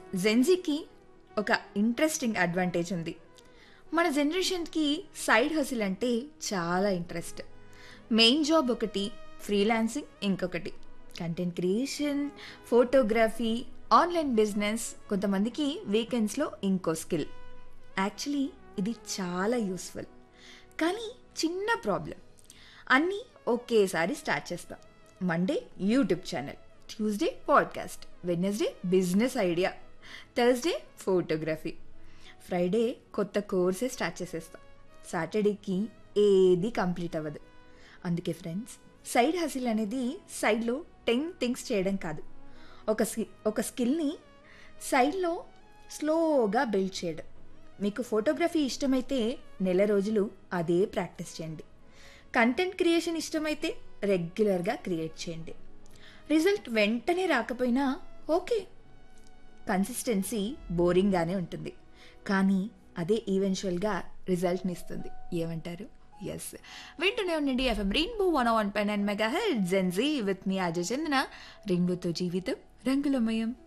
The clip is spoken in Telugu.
జెన్జీకి ఒక ఇంట్రెస్టింగ్ అడ్వాంటేజ్ ఉంది మన జనరేషన్కి సైడ్ హసిల్ అంటే చాలా ఇంట్రెస్ట్ మెయిన్ జాబ్ ఒకటి ఫ్రీలాన్సింగ్ ఇంకొకటి content creation photography online business కొంతమందికి వీకెండ్స్లో ఇంకో స్కిల్ యాక్చువల్లీ ఇది చాలా యూస్ఫుల్ కానీ చిన్న ప్రాబ్లం అన్నీ ఒకేసారి స్టార్ట్ చేస్తాం Monday YouTube channel Tuesday podcast Wednesday business idea Thursday photography Friday కొత్త కోర్సే స్టార్ట్ చేసేస్తాం సాటర్డేకి ఏది కంప్లీట్ అవ్వదు అందుకే ఫ్రెండ్స్ సైడ్ హసిల్ అనేది సైడ్లో టెన్ థింగ్స్ చేయడం కాదు ఒక స్కి ఒక స్కిల్ని సైడ్లో స్లోగా బిల్డ్ చేయడం మీకు ఫోటోగ్రఫీ ఇష్టమైతే నెల రోజులు అదే ప్రాక్టీస్ చేయండి కంటెంట్ క్రియేషన్ ఇష్టమైతే రెగ్యులర్గా క్రియేట్ చేయండి రిజల్ట్ వెంటనే రాకపోయినా ఓకే కన్సిస్టెన్సీ బోరింగ్గానే ఉంటుంది కానీ అదే ఈవెన్చువల్గా రిజల్ట్ని ఇస్తుంది ఏమంటారు ఎస్ వింటూనే ఉండండి ఎఫ్ఎం రెయిన్బో వన్ వన్ పై nine mega head Gen Z with మీ అజయ్ చందన రెయిన్బోతో జీవితం రంగులమయం